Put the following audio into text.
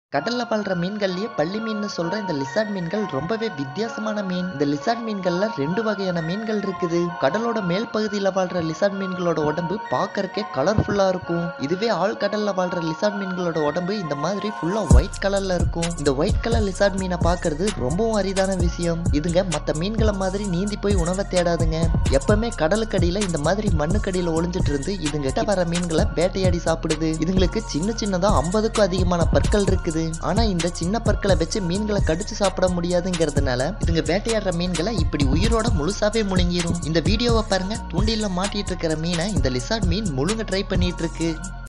கடல்ல வாழ்ற மீன்கள்லயே பள்ளி மீன்னு சொல்ற இந்த லிசார்ட் மீன்கள் ரொம்பவே வித்தியாசமான மீன் இந்த லிசார்ட் மீன்கள்ல ரெண்டு வகையான மீன்கள் இருக்குது கடலோட மேல் பகுதியில வாழ்ற லிசார்ட் மீன்களோட உடம்பு பார்க்கறக்கே கலர்ஃபுல்லா இருக்கும் இதுவே ஆழ் கடல்ல வாழ்ற லிசார்ட் மீன்களோட உடம்பு இந்த மாதிரி ஃபுல்லா ஒயிட் கலர்ல இருக்கும் இந்த ஒயிட் கலர் லிசார்ட் மீனை பார்க்கிறது ரொம்பவும் அரிதான விஷயம் இதுங்க மத்த மீன்களை மாதிரி நீந்தி போய் உணவை தேடாதுங்க எப்பவுமே கடலுக்கடியில இந்த மாதிரி மண்ணுக்கடியில ஒளிஞ்சிட்டு இருந்து இதுங்க கிட்ட வர மீன்களை வேட்டையாடி சாப்பிடுது இதுங்களுக்கு சின்ன சின்னதா ஐம்பதுக்கும் அதிகமான பற்கள் இருக்குது ஆனா இந்த சின்ன பற்களை வச்சு மீன்களை கடிச்சு சாப்பிட முடியாதுங்கிறதுனால இதுங்க வேட்டையாடுற மீன்களை இப்படி உயிரோட முழுசாவே முழுங்கிரும் இந்த வீடியோவை பாருங்க தூண்டில மாட்டிட்டு இருக்கிற மீனை இந்த லிசார்ட் மீன் முழுங்க ட்ரை பண்ணிட்டு இருக்கு